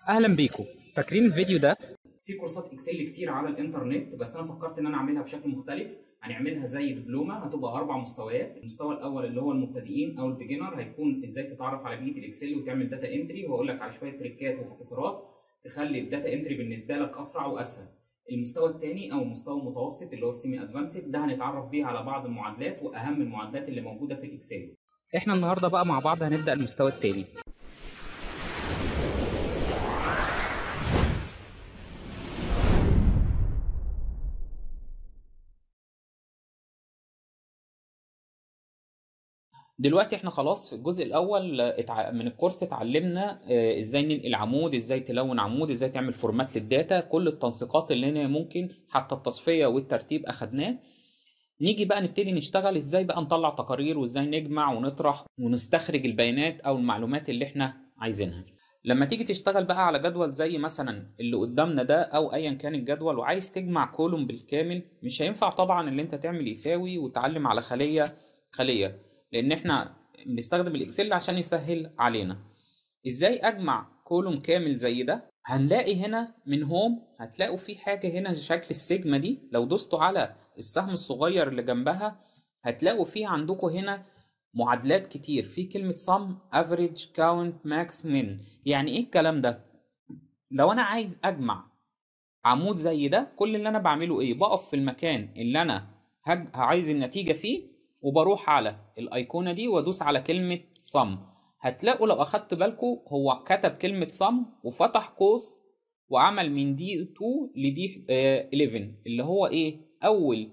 اهلا بيكم فاكرين الفيديو ده في كورسات اكسل كتير على الانترنت بس انا فكرت ان انا اعملها بشكل مختلف هنعملها زي دبلومه هتبقى اربع مستويات المستوى الاول اللي هو المبتدئين او البيجنر هيكون ازاي تتعرف على بيئه الاكسل وتعمل داتا انتري وهقول لك على شويه تريكات واختصارات تخلي الداتا انتري بالنسبه لك اسرع واسهل المستوى الثاني او المستوى المتوسط اللي هو السيمي ادفانسد ده هنتعرف بيه على بعض المعادلات واهم المعادلات اللي موجوده في الاكسل احنا النهارده بقى مع بعض هنبدا المستوى الثاني دلوقتي احنا خلاص في الجزء الاول اتع- من الكورس اتعلمنا آه، ازاي ننقل عمود ازاي تلون عمود ازاي تعمل فورمات للداتا كل التنسيقات اللي هنا ممكن حتى التصفيه والترتيب اخدناه نيجي بقى نبتدي نشتغل ازاي بقى نطلع تقارير وازاي نجمع ونطرح ونستخرج البيانات او المعلومات اللي احنا عايزينها لما تيجي تشتغل بقى على جدول زي مثلا اللي قدامنا ده او ايا كان الجدول وعايز تجمع كولوم بالكامل مش هينفع طبعا اللي انت تعمل يساوي وتعلم على خليه خليه لان احنا بنستخدم الاكسل عشان يسهل علينا ازاي اجمع كولوم كامل زي ده هنلاقي هنا من هوم هتلاقوا في حاجه هنا شكل السيجما دي لو دوستوا على السهم الصغير اللي جنبها هتلاقوا في عندكم هنا معادلات كتير في كلمة sum average count max min يعني ايه الكلام ده لو انا عايز اجمع عمود زي ده كل اللي انا بعمله ايه بقف في المكان اللي انا هج... عايز النتيجة فيه وبروح على الايقونة دي وادوس على كلمة sum هتلاقوا لو اخدت بالكم هو كتب كلمة sum وفتح قوس وعمل من دي 2 لدي آه، 11 اللي هو ايه اول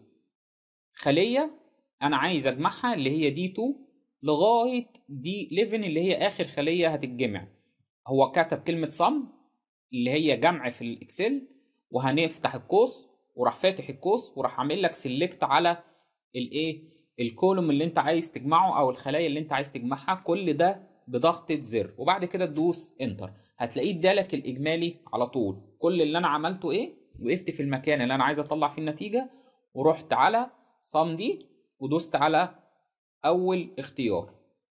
خلية انا عايز اجمعها اللي هي دي 2 لغايه دي 11 اللي هي اخر خليه هتتجمع هو كتب كلمه sum اللي هي جمع في الاكسل وهنفتح القوس وراح فاتح القوس وراح عامل لك سيلكت على الايه الكولوم اللي انت عايز تجمعه او الخلايا اللي انت عايز تجمعها كل ده بضغطه زر وبعد كده تدوس انتر هتلاقيه ادالك الاجمالي على طول كل اللي انا عملته ايه وقفت في المكان اللي انا عايز اطلع فيه النتيجه ورحت على صم دي ودوست على اول اختيار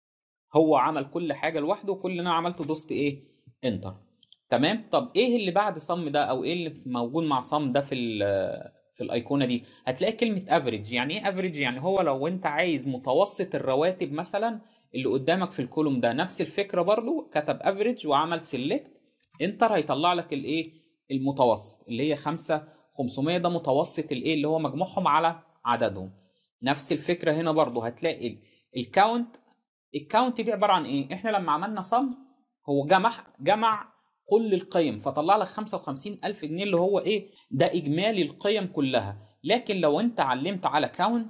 هو عمل كل حاجه لوحده وكل اللي انا عملته دوست ايه انتر تمام طب ايه اللي بعد صم ده او ايه اللي موجود مع صم ده في ال- في الايقونه دي هتلاقي كلمه افريج يعني ايه افريج يعني هو لو انت عايز متوسط الرواتب مثلا اللي قدامك في الكولوم ده نفس الفكره برضو كتب افريج وعمل سيلكت انتر هيطلع لك الايه المتوسط اللي هي 5 500 ده متوسط الايه اللي هو مجموعهم على عددهم نفس الفكره هنا برضو هتلاقي الكاونت الكاونت دي عباره عن ايه احنا لما عملنا صم هو جمع جمع كل القيم فطلع لك 55000 جنيه اللي هو ايه ده اجمالي القيم كلها لكن لو انت علمت على كاونت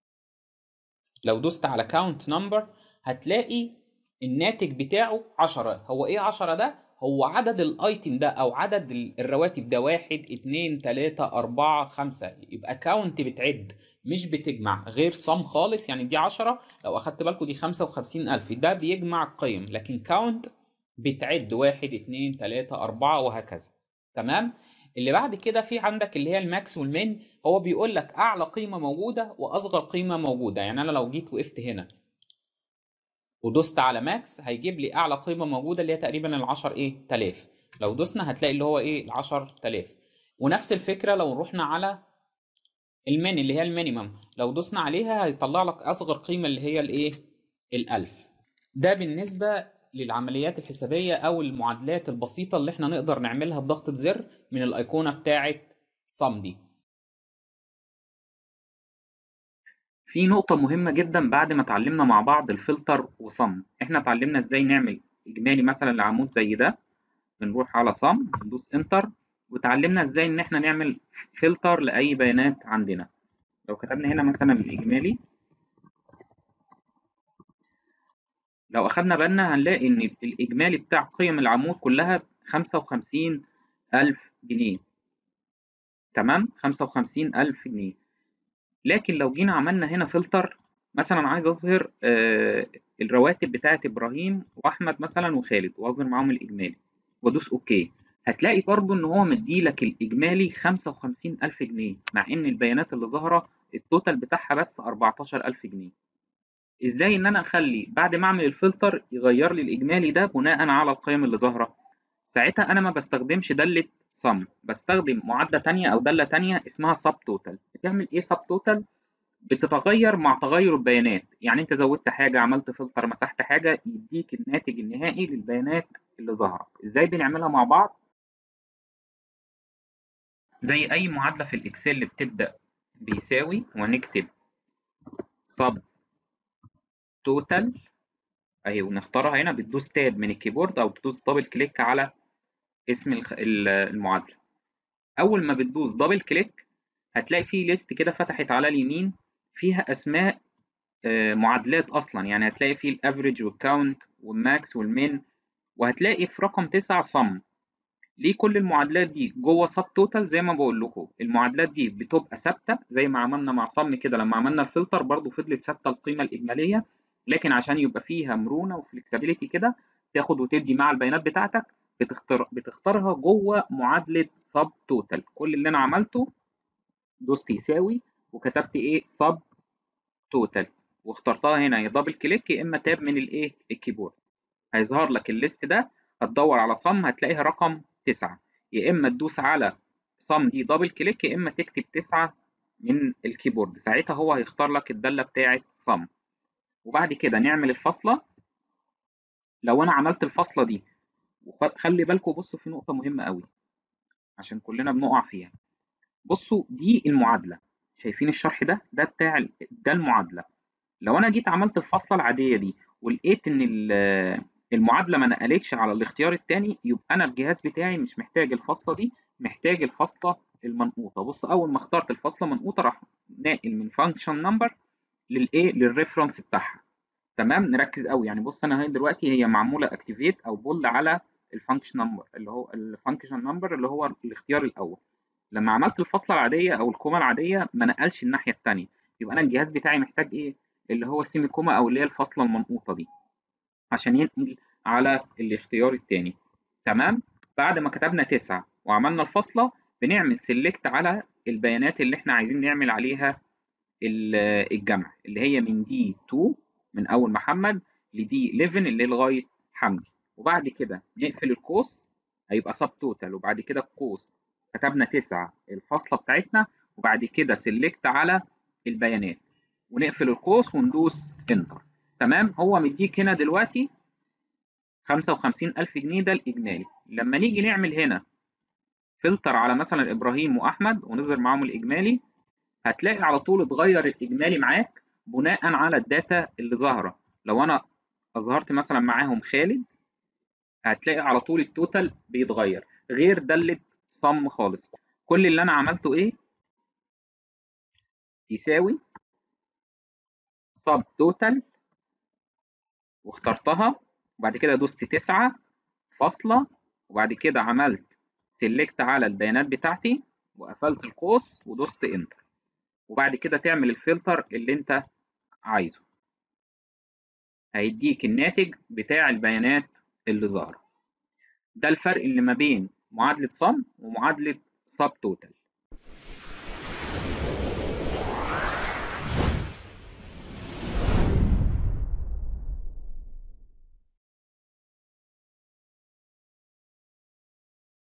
لو دوست على كاونت نمبر هتلاقي الناتج بتاعه 10 هو ايه 10 ده هو عدد الايتم ده او عدد ال- الرواتب ده واحد اتنين تلاتة اربعة خمسة يبقى كاونت بتعد مش بتجمع غير صم خالص يعني دي 10 لو اخدت بالكم دي 55000 ده بيجمع القيم لكن كاونت بتعد واحد اتنين تلاتة أربعة وهكذا تمام اللي بعد كده في عندك اللي هي الماكس والمين هو بيقول لك أعلى قيمة موجودة وأصغر قيمة موجودة يعني أنا لو جيت وقفت هنا ودوست على ماكس هيجيب لي أعلى قيمة موجودة اللي هي تقريبا ال 10 إيه تلاف لو دوسنا هتلاقي اللي هو إيه ال 10000 ونفس الفكرة لو رحنا على المين اللي هي المينيمم لو دوسنا عليها هيطلع لك أصغر قيمة اللي هي الإيه الألف ده بالنسبة للعمليات الحسابية أو المعادلات البسيطة اللي احنا نقدر نعملها بضغطة زر من الأيقونة بتاعة صم دي في نقطة مهمة جدا بعد ما اتعلمنا مع بعض الفلتر وصم احنا اتعلمنا ازاي نعمل إجمالي مثلا لعمود زي ده بنروح على صم ندوس انتر وتعلمنا ازاي ان احنا نعمل فلتر لأي بيانات عندنا لو كتبنا هنا مثلا الإجمالي لو أخدنا بالنا هنلاقي إن الإجمالي بتاع قيم العمود كلها خمسة وخمسين ألف جنيه تمام خمسة وخمسين ألف جنيه لكن لو جينا عملنا هنا فلتر مثلا عايز أظهر آه الرواتب بتاعة إبراهيم وأحمد مثلا وخالد وأظهر معاهم الإجمالي وأدوس أوكي هتلاقي برضو إن هو مديلك الإجمالي خمسة وخمسين ألف جنيه مع إن البيانات اللي ظاهرة التوتال بتاعها بس أربعتاشر ألف جنيه ازاي ان انا اخلي بعد ما اعمل الفلتر يغير لي الاجمالي ده بناء على القيم اللي ظاهره ساعتها انا ما بستخدمش دالة sum بستخدم معادلة تانية او دالة تانية اسمها sub total بتعمل ايه sub total بتتغير مع تغير البيانات يعني انت زودت حاجة عملت فلتر مسحت حاجة يديك الناتج النهائي للبيانات اللي ظهرت ازاي بنعملها مع بعض زي اي معادلة في الاكسل بتبدأ بيساوي ونكتب sub total اهي ونختارها هنا بتدوس تاب من الكيبورد او تدوس دبل كليك على اسم المعادلة اول ما بتدوس دبل كليك هتلاقي في ليست كده فتحت على اليمين فيها اسماء معادلات اصلا يعني هتلاقي فيه الافريج والكاونت والماكس والمين وهتلاقي في رقم 9 صم ليه كل المعادلات دي جوه سب توتال زي ما بقول لكم المعادلات دي بتبقى ثابته زي ما عملنا مع صم كده لما عملنا الفلتر برضو فضلت ثابته القيمه الاجماليه لكن عشان يبقى فيها مرونه وفلكسبيليتي كده تاخد وتدي مع البيانات بتاعتك بتختار بتختارها جوه معادله سب توتال كل اللي انا عملته دوست يساوي وكتبت ايه سب توتال واخترتها هنا يا دبل كليك يا اما تاب من الايه الكيبورد هيظهر لك الليست ده هتدور على صم هتلاقيها رقم 9 يا اما تدوس على صم دي دبل كليك يا اما تكتب 9 من الكيبورد ساعتها هو هيختار لك الداله بتاعه صم وبعد كده نعمل الفاصله لو انا عملت الفاصله دي وخلي بالكم بصوا في نقطه مهمه قوي عشان كلنا بنقع فيها بصوا دي المعادله شايفين الشرح ده ده بتاع ده المعادله لو انا جيت عملت الفاصله العاديه دي ولقيت ان المعادله ما نقلتش على الاختيار الثاني يبقى انا الجهاز بتاعي مش محتاج الفاصله دي محتاج الفاصله المنقوطه بص اول ما اخترت الفاصله منقوطه راح ناقل من فانكشن نمبر للايه للريفرنس بتاعها تمام نركز قوي يعني بص انا هي دلوقتي هي معموله اكتيفيت او بول على الفانكشن نمبر اللي هو الفانكشن نمبر اللي هو الاختيار الاول لما عملت الفاصله العاديه او الكومه العاديه ما نقلش الناحيه الثانيه يبقى انا الجهاز بتاعي محتاج ايه اللي هو السيمي كوما او اللي هي الفاصله المنقوطه دي عشان ينقل على الاختيار الثاني تمام بعد ما كتبنا 9 وعملنا الفاصله بنعمل سيلكت على البيانات اللي احنا عايزين نعمل عليها الجمع اللي هي من دي 2 من اول محمد لدي 11 اللي هي لغايه حمدي وبعد كده نقفل القوس هيبقى سب توتال وبعد كده القوس كتبنا 9 الفاصله بتاعتنا وبعد كده سيلكت على البيانات ونقفل القوس وندوس انتر تمام هو مديك هنا دلوقتي 55000 جنيه ده الإجمالي لما نيجي نعمل هنا فلتر على مثلا إبراهيم وأحمد ونظهر معاهم الإجمالي هتلاقي على طول اتغير الإجمالي معاك بناء على الداتا اللي ظاهرة لو أنا أظهرت مثلا معاهم خالد هتلاقي على طول التوتال بيتغير غير دالة صم خالص كل اللي أنا عملته إيه يساوي سب توتال واخترتها وبعد كده دوست تسعة فاصلة وبعد كده عملت سيلكت على البيانات بتاعتي وقفلت القوس ودوست انتر وبعد كده تعمل الفلتر اللي انت عايزه هيديك الناتج بتاع البيانات اللي ظاهرة ده الفرق اللي ما بين معادلة صم ومعادلة سب توتال